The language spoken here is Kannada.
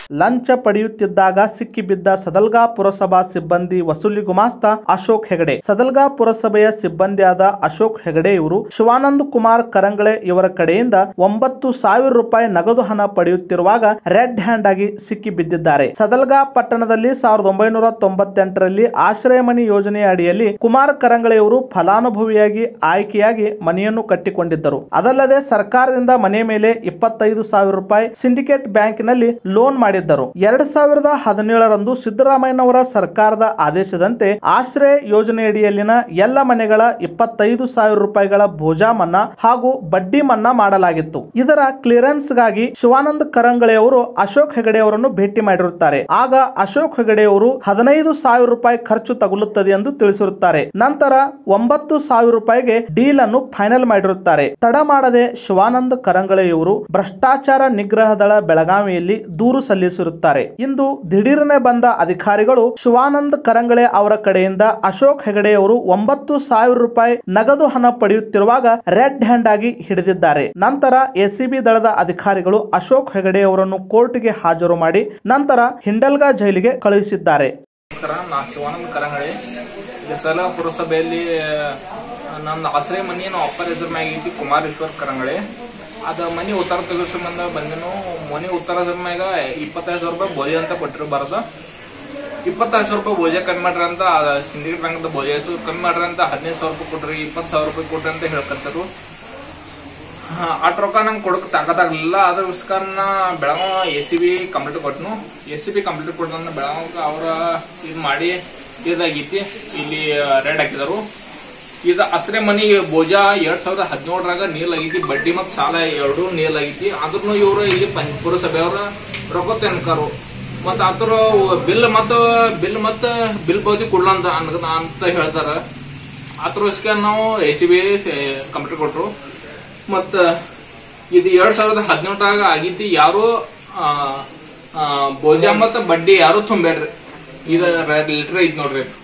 ಲಂಚ ಪಡೆಯುತ್ತಿದ್ದಾಗ ಸಿಕ್ಕಿಬಿದ್ದ ಸದಲ್ಗಾ ಪುರಸಭಾ ಸಿಬ್ಬಂದಿ ವಸೂಲಿ ಗುಮಾಸ್ತ ಅಶೋಕ್ ಹೆಗಡೆ ಸದಲ್ಗಾ ಪುರಸಭೆಯ ಸಿಬ್ಬಂದಿಯಾದ ಅಶೋಕ್ ಹೆಗಡೆ ಇವರು ಶಿವಾನಂದ್ ಕುಮಾರ್ ಕರಂಗಳೆ ಇವರ ಕಡೆಯಿಂದ ಒಂಬತ್ತು ಸಾವಿರ ರೂಪಾಯಿ ನಗದು ಹಣ ಪಡೆಯುತ್ತಿರುವಾಗ ರೆಡ್ ಹ್ಯಾಂಡ್ ಆಗಿ ಸಿಕ್ಕಿ ಬಿದ್ದಿದ್ದಾರೆ ಸದಲ್ಗಾ ಪಟ್ಟಣದಲ್ಲಿ ಸಾವಿರದ ಒಂಬೈನೂರ ತೊಂಬತ್ತೆಂಟರಲ್ಲಿ ಆಶ್ರಯ ಮನಿ ಯೋಜನೆಯ ಅಡಿಯಲ್ಲಿ ಕುಮಾರ್ ಕರಂಗಳೆ ಇವರು ಫಲಾನುಭವಿಯಾಗಿ ಆಯ್ಕೆಯಾಗಿ ಮನೆಯನ್ನು ಕಟ್ಟಿಕೊಂಡಿದ್ದರು ಅದಲ್ಲದೆ ಸರ್ಕಾರದಿಂದ ಮನೆ ಮೇಲೆ ಇಪ್ಪತ್ತೈದು ಸಾವಿರ ರೂಪಾಯಿ ಸಿಂಡಿಕೇಟ್ ಬ್ಯಾಂಕಿನಲ್ಲಿ ಲೋನ್ ಮಾಡಿದ್ದರು ಎರಡ್ ಸಾವಿರದ ಹದಿನೇಳರಂದು ಸಿದ್ದರಾಮಯ್ಯನವರ ಸರ್ಕಾರದ ಆದೇಶದಂತೆ ಆಶ್ರಯ ಯೋಜನೆಯಡಿಯಲ್ಲಿನ ಎಲ್ಲ ಮನೆಗಳ ಇಪ್ಪತ್ತೈದು ಸಾವಿರ ರೂಪಾಯಿಗಳ ಭೋಜಾ ಮನ್ನಾ ಹಾಗೂ ಬಡ್ಡಿ ಮನ್ನಾ ಮಾಡಲಾಗಿತ್ತು ಇದರ ಕ್ಲಿಯರೆನ್ಸ್ ಗಾಗಿ ಶಿವಾನಂದ ಕರಂಗಳೆ ಅವರು ಅಶೋಕ್ ಹೆಗಡೆ ಅವರನ್ನು ಭೇಟಿ ಮಾಡಿರುತ್ತಾರೆ ಆಗ ಅಶೋಕ್ ಹೆಗಡೆ ಅವರು ಹದಿನೈದು ಸಾವಿರ ರೂಪಾಯಿ ಖರ್ಚು ತಗುಲುತ್ತದೆ ಎಂದು ತಿಳಿಸಿರುತ್ತಾರೆ ನಂತರ ಒಂಬತ್ತು ಸಾವಿರ ರೂಪಾಯಿಗೆ ಡೀಲ್ ಅನ್ನು ಫೈನಲ್ ಮಾಡಿರುತ್ತಾರೆ ತಡ ಮಾಡದೆ ಶಿವಾನಂದ ಕರಂಗಳೆ ಇವರು ಭ್ರಷ್ಟಾಚಾರ ನಿಗ್ರಹ ದಳ ಬೆಳಗಾವಿಯಲ್ಲಿ ದೂರು ಸಲ್ಲಿಸಿರುತ್ತಾರೆ ಇಂದು ದಿಢೀರನೆ ಬಂದ ಅಧಿಕಾರಿಗಳು ಶಿವಾನಂದ ಕರಂಗಳೆ ಅವರ ಕಡೆಯಿಂದ ಅಶೋಕ್ ಹೆಗಡೆ ಅವರು ಒಂಬತ್ತು ಸಾವಿರ ರೂಪಾಯಿ ನಗದು ಹಣ ಪಡೆಯುತ್ತಿರುವಾಗ ರೆಡ್ ಹ್ಯಾಂಡ್ ಆಗಿ ಹಿಡಿದಿದ್ದಾರೆ ನಂತರ ಎಸಿಬಿ ದಳದ ಅಧಿಕಾರಿಗಳು ಅಶೋಕ್ ಹೆಗಡೆ ಅವರನ್ನು ಕೋರ್ಟ್ಗೆ ಹಾಜರು ಮಾಡಿ ನಂತರ ಹಿಂಡಲ್ಗಾ ಜೈಲಿಗೆ ಕಳುಹಿಸಿದ್ದಾರೆ ನಮಸ್ಕಾರ ನಾ ಶಿವಾನಂದ ಕರಂಗಳೆ ಈ ಸಲ ಪುರಸಭೆಯಲ್ಲಿ ನನ್ನ ಆಶ್ರಯ ಮನಿ ನಾವು ಅಪ್ಪರ್ ಹೆಸರು ಮ್ಯಾಗ ಐತಿ ಕುಮಾರೇಶ್ವರ್ ಕರಂಗಳೆ ಅದ ಮನಿ ಉತ್ತರ ತೆಗೆಸೋ ಸಂಬಂಧ ಬಂದಿನು ಮನಿ ಉತ್ತರ ಮ್ಯಾಗ ಇಪ್ಪತ್ತೈದು ಸಾವಿರ ರೂಪಾಯಿ ಬೋಜೆ ಅಂತ ಕೊಟ್ಟಿರು ಬರದ ಇಪ್ಪತ್ತೈದು ಸಾವಿರ ರೂಪಾಯಿ ಬೋಜೆ ಕಮ್ಮಿ ಮಾಡ್ರಿ ಅಂತ ಸಿಂಡಿಕೇಟ್ ಬ್ಯಾಂಕ್ ಬೋಜೆ ಆಯ್ತು ಕಮ್ಮಿ ಮಾಡ್ರಿ ಅಂತ ಹದಿನೈದು ಸಾವಿರ ರೂಪಾಯಿ ಕೊಟ್ರಿ ಇಪ್ಪತ್ತು ಸಾವಿರ ರೂಪಾಯಿ ಕೊಟ್ರಿ ಅಂತ ಹೇಳ್ಕಂತಾರು ಅಟ್ ರೊಕ್ಕ ನಂಗೆ ಕೊಡಕ್ ತಾಕತ್ತಾಗ್ಲಿಲ್ಲ ಅದಕ್ಕೋಸ್ಕರ ನಾ Belgaum A C B complaint ಕೊಟ್ಟನು ಎ ಸಿ ಬಿ ಕಂಪ್ಲೀಟ್ ಕೊಟ್ಟನ ಬೆಳಗಾವ ಅವ್ರ ಇದ್ ಮಾಡಿ ಇದಾಗೈತಿ ಇಲ್ಲಿ ರೇಟ್ ಹಾಕಿದರು ಇದ ಹಸ್ರೆ ಮನಿ ಬೋಜಾ ಎರಡ್ ಸಾವಿರದ ಹದಿನೇಳರಾಗ ನೀಲ್ ಆಗೈತಿ ಬಡ್ಡಿ ಮತ್ ಸಾಲ ಎರಡು ನೀಲ್ ಆಗೈತಿ ಆದ್ರೂ ಇವ್ರು ಇಲ್ಲಿ ಪಂಚ ಪುರಸಭೆಯವ್ರ ರೊಕ್ಕ ತೆನ್ಕಾರು ಮತ್ತ ಆತರ ಬಿಲ್ ಮತ್ತ ಬಿಲ್ ಮತ್ತ ಬಿಲ್ ಬೌದಿ ಕೊಡ್ಲಂತ ಅನ್ಕ- ಅಂತ ಹೇಳ್ತಾರ ಆತರೋಸ್ಕರ ನಾವು ಎ ಸಿ ಬಿ ಕಂಪ್ಲೀಟ್ ಕೊಟ್ರು ಮತ್ತ ಇದು ಎರಡ್ ಸಾವಿರದ ಹದಿನೆಂಟರಾಗ ಆಗಿದ್ದಿ ಯಾರು ಆ, ಆ, ಬೋಜಾ ಮತ್ತ ಬಡ್ಡಿ ಯಾರು ತುಂಬೇಡ್ರಿ ಇದ ಲೀಟರ್ ಐತ್ ನೋಡ್ರಿ ಇದು.